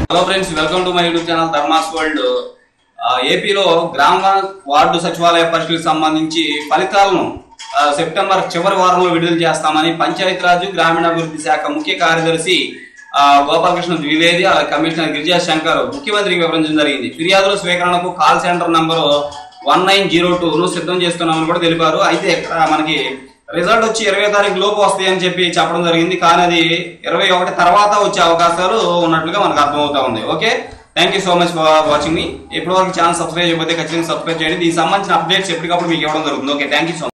hello friends welcome to my YouTube channel Dharmas world ఆ, ఏపీలో గ్రామ వార్డు సచివాలయ పరీక్షలకు సంబంధించి ఫలితాలను ఆ, సెప్టెంబర్ చివరి వారంలో విడుదల చేస్తామని పంచాయతీరాజ్ గ్రామీణాభివృద్ధి శాఖ ముఖ్య కార్యదర్శి ఆ, గోపాలకృష్ణ ద్వివేది అలాగే కమిషనర్ గిరిజా శంకర్ ముఖ్యమంత్రికి వివరించడం జరిగింది ఫిర్యాదుల స్వీకరణకు call center number one nine zero ను సిద్ధం చేస్తున్నామని కూడా తెలిపారు అయితే ఇక్కడ మనకి రిజల్ట్ వచ్చి ఇరవై తారీఖు లోపు వస్తాయి అని చెప్పి చెప్పడం జరిగింది కానీ అది ఇరవై ఒకటి తర్వాత వచ్చే అవకాశాలు ఉన్నట్లుగా మనకు అర్థమవుతా ఉంది okay thank you so much for watching మీ ఇప్పటివరకు ఛానల్ సబ్స్క్రైబ్ చేయకపోతే ఖచ్చితంగా సబ్స్క్రైబ్ చేయండి దీనికి సంబంధించిన అప్డేట్స్ ఎప్పటికప్పుడు మీకు ఇవ్వడం జరుగుతుంది ఓకే థ్యాంక్ యూ సో